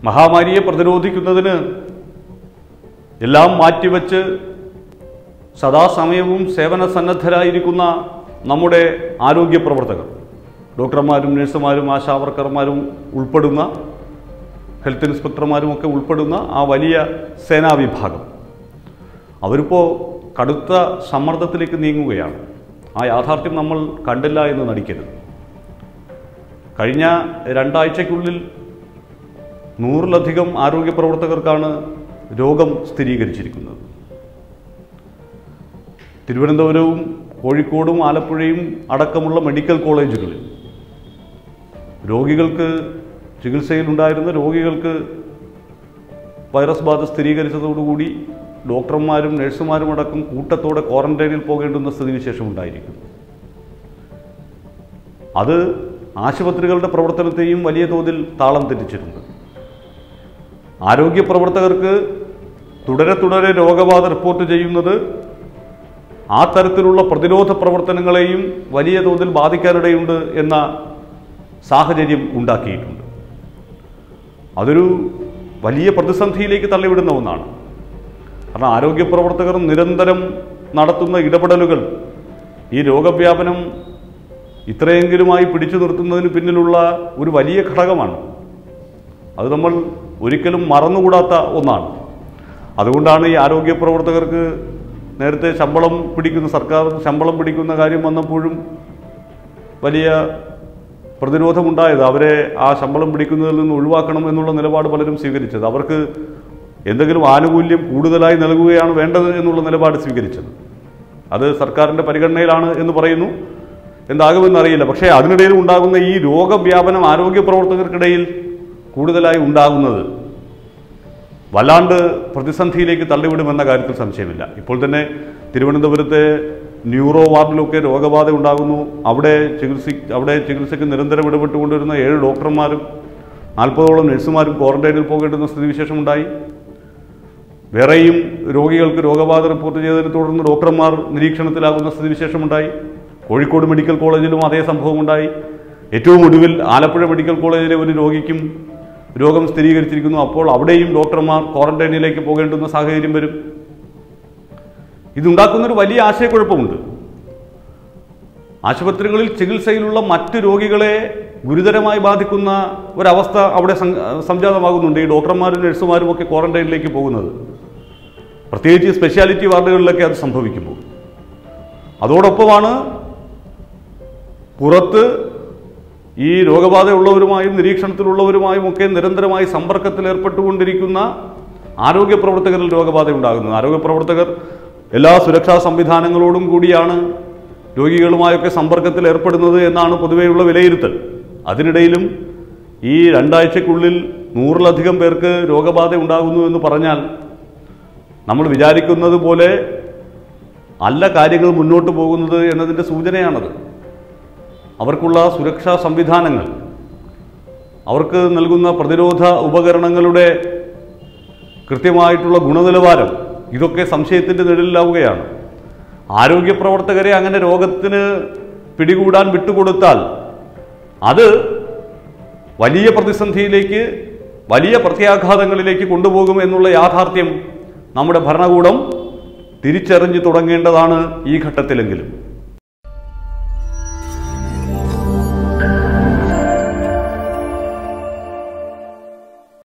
മഹാമാരിയെ പ്രതിരോധിക്കുന്നതിന് എല്ലാം മാറ്റിവെച്ച് സദാസമയവും സേവന സന്നദ്ധരായിരിക്കുന്ന നമ്മുടെ ആരോഗ്യ പ്രവർത്തകർ ഡോക്ടർമാരും നഴ്സുമാരും ആശാവർക്കർമാരും ഉൾപ്പെടുന്ന ഹെൽത്ത് ഇൻസ്പെക്ടർമാരും ഒക്കെ ഉൾപ്പെടുന്ന ആ വലിയ സേനാ വിഭാഗം അവരിപ്പോൾ കടുത്ത സമ്മർദ്ദത്തിലേക്ക് നീങ്ങുകയാണ് ആ യാഥാർത്ഥ്യം നമ്മൾ കണ്ടില്ല എന്ന് നടിക്കരുത് കഴിഞ്ഞ രണ്ടാഴ്ചയ്ക്കുള്ളിൽ നൂറിലധികം ആരോഗ്യ പ്രവർത്തകർക്കാണ് രോഗം സ്ഥിരീകരിച്ചിരിക്കുന്നത് തിരുവനന്തപുരവും കോഴിക്കോടും ആലപ്പുഴയും അടക്കമുള്ള മെഡിക്കൽ കോളേജുകളിൽ രോഗികൾക്ക് ചികിത്സയിലുണ്ടായിരുന്ന രോഗികൾക്ക് വൈറസ് ബാധ സ്ഥിരീകരിച്ചതോടുകൂടി ഡോക്ടർമാരും നഴ്സുമാരും അടക്കം കൂട്ടത്തോടെ ക്വാറന്റൈനിൽ പോകേണ്ടുന്ന സ്ഥിതിവിശേഷം ഉണ്ടായിരിക്കുന്നു അത് ആശുപത്രികളുടെ പ്രവർത്തനത്തെയും വലിയ തോതിൽ താളം തെറ്റിച്ചിട്ടുണ്ട് ആരോഗ്യ പ്രവർത്തകർക്ക് തുടരെ തുടരെ രോഗബാധ റിപ്പോർട്ട് ചെയ്യുന്നത് ആ തരത്തിലുള്ള പ്രതിരോധ പ്രവർത്തനങ്ങളെയും വലിയ തോതിൽ ബാധിക്കാനിടയുണ്ട് എന്ന സാഹചര്യം ഉണ്ടാക്കിയിട്ടുണ്ട് അതൊരു വലിയ പ്രതിസന്ധിയിലേക്ക് തള്ളിവിടുന്ന ഒന്നാണ് കാരണം ആരോഗ്യ പ്രവർത്തകർ നിരന്തരം നടത്തുന്ന ഇടപെടലുകൾ ഈ രോഗവ്യാപനം ഇത്രയെങ്കിലുമായി പിടിച്ചു നിർത്തുന്നതിന് പിന്നിലുള്ള ഒരു വലിയ ഘടകമാണ് അത് നമ്മൾ ഒരിക്കലും മറന്നുകൂടാത്ത ഒന്നാണ് അതുകൊണ്ടാണ് ഈ ആരോഗ്യ പ്രവർത്തകർക്ക് നേരത്തെ ശമ്പളം പിടിക്കുന്ന സർക്കാർ ശമ്പളം പിടിക്കുന്ന കാര്യം വന്നപ്പോഴും വലിയ പ്രതിരോധമുണ്ടായത് അവരെ ആ ശമ്പളം പിടിക്കുന്നതിൽ നിന്ന് ഒഴിവാക്കണം എന്നുള്ള നിലപാട് പലരും സ്വീകരിച്ചത് അവർക്ക് എന്തെങ്കിലും ആനുകൂല്യം കൂടുതലായി നൽകുകയാണ് വേണ്ടത് എന്നുള്ള നിലപാട് സ്വീകരിച്ചത് അത് സർക്കാരിൻ്റെ പരിഗണനയിലാണ് എന്ന് പറയുന്നു എന്താകുമെന്നറിയില്ല പക്ഷേ അതിനിടയിൽ ഉണ്ടാകുന്ന ഈ രോഗവ്യാപനം ആരോഗ്യ പ്രവർത്തകർക്കിടയിൽ കൂടുതലായി ഉണ്ടാകുന്നത് വല്ലാണ്ട് പ്രതിസന്ധിയിലേക്ക് തള്ളിവിടുമെന്ന കാര്യത്തിൽ സംശയമില്ല ഇപ്പോൾ തന്നെ തിരുവനന്തപുരത്തെ ന്യൂറോ വാർഡിലൊക്കെ രോഗബാധ ഉണ്ടാകുന്നു അവിടെ ചികിത്സ അവിടെ ചികിത്സയ്ക്ക് നിരന്തരം ഇടപെട്ടുകൊണ്ടിരുന്ന ഏഴ് ഡോക്ടർമാരും നാൽപ്പതോളം നഴ്സുമാരും ക്വാറന്റൈനിൽ പോകേണ്ടുന്ന സ്ഥിതിവിശേഷമുണ്ടായി വേറെയും രോഗികൾക്ക് രോഗബാധ റിപ്പോർട്ട് ചെയ്തതിനെ തുടർന്ന് ഡോക്ടർമാർ നിരീക്ഷണത്തിലാകുന്ന സ്ഥിതിവിശേഷമുണ്ടായി കോഴിക്കോട് മെഡിക്കൽ കോളേജിലും അതേ സംഭവമുണ്ടായി ഏറ്റവും ഒടുവിൽ ആലപ്പുഴ മെഡിക്കൽ കോളേജിലെ ഒരു രോഗിക്കും രോഗം സ്ഥിരീകരിച്ചിരിക്കുന്നു അപ്പോൾ അവിടെയും ഡോക്ടർമാർ ക്വാറന്റൈനിലേക്ക് പോകേണ്ടുന്ന സാഹചര്യം വരും ഇതുണ്ടാക്കുന്നൊരു വലിയ ആശയക്കുഴപ്പമുണ്ട് ആശുപത്രികളിൽ ചികിത്സയിലുള്ള മറ്റ് രോഗികളെ ഗുരുതരമായി ബാധിക്കുന്ന ഒരവസ്ഥ അവിടെ സം- സംജാതമാകുന്നുണ്ട് ഈ ഡോക്ടർമാരും നഴ്സുമാരും ഒക്കെ ക്വാറന്റൈനിലേക്ക് പോകുന്നത് പ്രത്യേകിച്ച് സ്പെഷ്യാലിറ്റി വാർഡുകളിലൊക്കെ അത് സംഭവിക്കുമ്പോൾ അതോടൊപ്പമാണ് പുറത്ത് ഈ രോഗബാധയുള്ളവരുമായും നിരീക്ഷണത്തിലുള്ളവരുമായും ഒക്കെ നിരന്തരമായി സമ്പർക്കത്തിൽ ഏർപ്പെട്ടുകൊണ്ടിരിക്കുന്ന ആരോഗ്യ പ്രവർത്തകരിൽ രോഗബാധ ഉണ്ടാകുന്നത് ആരോഗ്യ പ്രവർത്തകർ എല്ലാ സുരക്ഷാ സംവിധാനങ്ങളോടും കൂടിയാണ് രോഗികളുമായൊക്കെ സമ്പർക്കത്തിൽ ഏർപ്പെടുന്നത് എന്നാണ് പൊതുവെയുള്ള വിലയിരുത്തൽ അതിനിടയിലും ഈ രണ്ടാഴ്ചക്കുള്ളിൽ നൂറിലധികം പേർക്ക് രോഗബാധ ഉണ്ടാകുന്നു എന്ന് പറഞ്ഞാൽ നമ്മൾ വിചാരിക്കുന്നത് പോലെ അല്ല കാര്യങ്ങൾ മുന്നോട്ട് പോകുന്നത് എന്നതിൻ്റെ സൂചനയാണത് അവർക്കുള്ള സുരക്ഷാ സംവിധാനങ്ങൾ അവർക്ക് നൽകുന്ന പ്രതിരോധ ഉപകരണങ്ങളുടെ കൃത്യമായിട്ടുള്ള ഗുണനിലവാരം ഇതൊക്കെ സംശയത്തിൻ്റെ നിഴലിലാവുകയാണ് ആരോഗ്യ പ്രവർത്തകരെ അങ്ങനെ രോഗത്തിന് പിടികൂടാൻ വിട്ടുകൊടുത്താൽ അത് വലിയ പ്രതിസന്ധിയിലേക്ക് വലിയ പ്രത്യാഘാതങ്ങളിലേക്ക് കൊണ്ടുപോകും എന്നുള്ള യാഥാർത്ഥ്യം നമ്മുടെ ഭരണകൂടം തിരിച്ചറിഞ്ഞു തുടങ്ങേണ്ടതാണ് ഈ ഘട്ടത്തിലെങ്കിലും